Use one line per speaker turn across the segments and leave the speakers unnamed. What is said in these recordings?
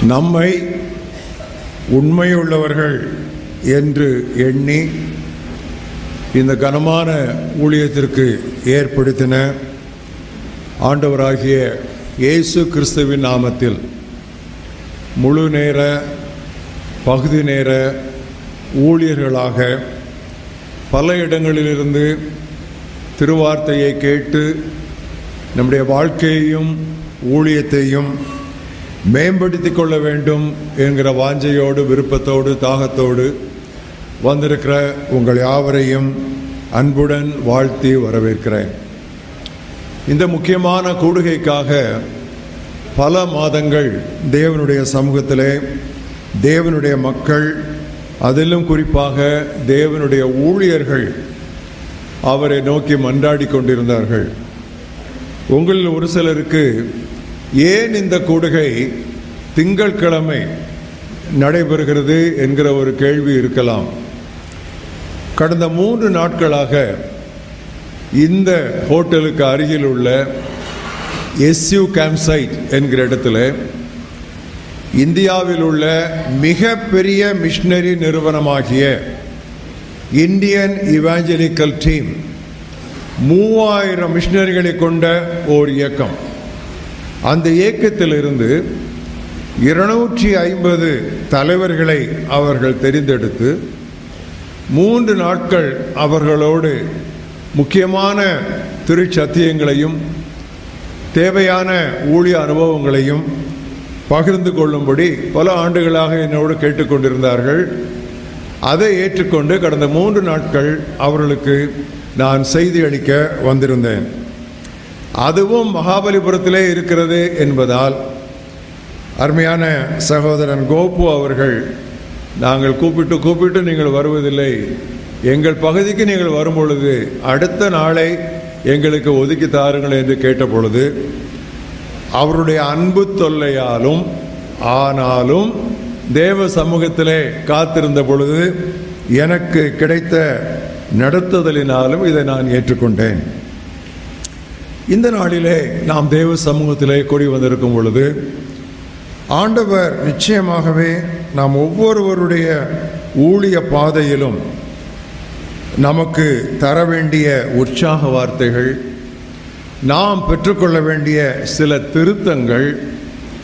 நம்மை உண்மையுள்ளவர்கள் என்று எண்ணி இந்த கனமான ஊழியத்திற்கு ஏற்படுத்தின ஆண்டவராகிய இயேசு கிறிஸ்துவின் நாமத்தில் முழு நேர பகுதி நேர ஊழியர்களாக பல இடங்களிலிருந்து திருவார்த்தையை கேட்டு நம்முடைய வாழ்க்கையையும் ஊழியத்தையும் மேம்படுத்திக் கொள்ள வேண்டும் என்கிற வாஞ்சையோடு விருப்பத்தோடு தாகத்தோடு வந்திருக்கிற உங்கள் யாவரையும் அன்புடன் வாழ்த்தி வரவேற்கிறேன் இந்த முக்கியமான கூடுகைக்காக பல மாதங்கள் தேவனுடைய சமூகத்திலே தேவனுடைய மக்கள் அதிலும் குறிப்பாக தேவனுடைய ஊழியர்கள் அவரை நோக்கி மன்றாடி கொண்டிருந்தார்கள் உங்களில் ஒரு சிலருக்கு ஏன் இந்த கூடுகை திங்கட்கிழமை நடைபெறுகிறது என்கிற ஒரு கேள்வி இருக்கலாம் கடந்த மூன்று நாட்களாக இந்த ஹோட்டலுக்கு அருகில் உள்ள எஸ்யூ கேம்சைட் என்கிற இடத்துல இந்தியாவில் உள்ள மிகப்பெரிய மிஷனரி நிறுவனமாகிய இந்தியன் இவாஞ்சலிக்கல் டீம் மூவாயிரம் மிஷனரிகளை கொண்ட ஓர் இயக்கம் அந்த இயக்கத்திலிருந்து இருநூற்றி ஐம்பது தலைவர்களை அவர்கள் தெரிந்தெடுத்து மூன்று நாட்கள் அவர்களோடு முக்கியமான திருச்சத்தியங்களையும் தேவையான ஊழிய அனுபவங்களையும் பகிர்ந்து கொள்ளும்படி பல ஆண்டுகளாக என்னோடு கேட்டுக்கொண்டிருந்தார்கள் அதை ஏற்றுக்கொண்டு கடந்த மூன்று நாட்கள் அவர்களுக்கு நான் செய்தி அளிக்க வந்திருந்தேன் அதுவும் மகாபலிபுரத்திலே இருக்கிறது என்பதால் அருமையான சகோதரன் கோபு அவர்கள் நாங்கள் கூப்பிட்டு கூப்பிட்டு நீங்கள் வருவதில்லை எங்கள் பகுதிக்கு நீங்கள் வரும் பொழுது அடுத்த நாளை எங்களுக்கு ஒதுக்கி தாருங்கள் என்று கேட்ட பொழுது அவருடைய அன்பு தொல்லையாலும் ஆனாலும் தேவ சமூகத்திலே காத்திருந்த பொழுது எனக்கு கிடைத்த நடத்துதலினாலும் இதை நான் ஏற்றுக்கொண்டேன் இந்த நாளிலே நாம் தேவ சமூகத்திலே கூடி வந்திருக்கும் பொழுது ஆண்டவர் நிச்சயமாகவே நாம் ஒவ்வொருவருடைய ஊழிய பாதையிலும் நமக்கு தர வேண்டிய உற்சாக வார்த்தைகள் நாம் பெற்றுக்கொள்ள வேண்டிய சில திருத்தங்கள்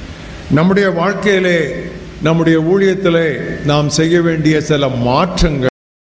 நம்முடைய வாழ்க்கையிலே நம்முடைய ஊழியத்திலே நாம் செய்ய வேண்டிய சில மாற்றங்கள்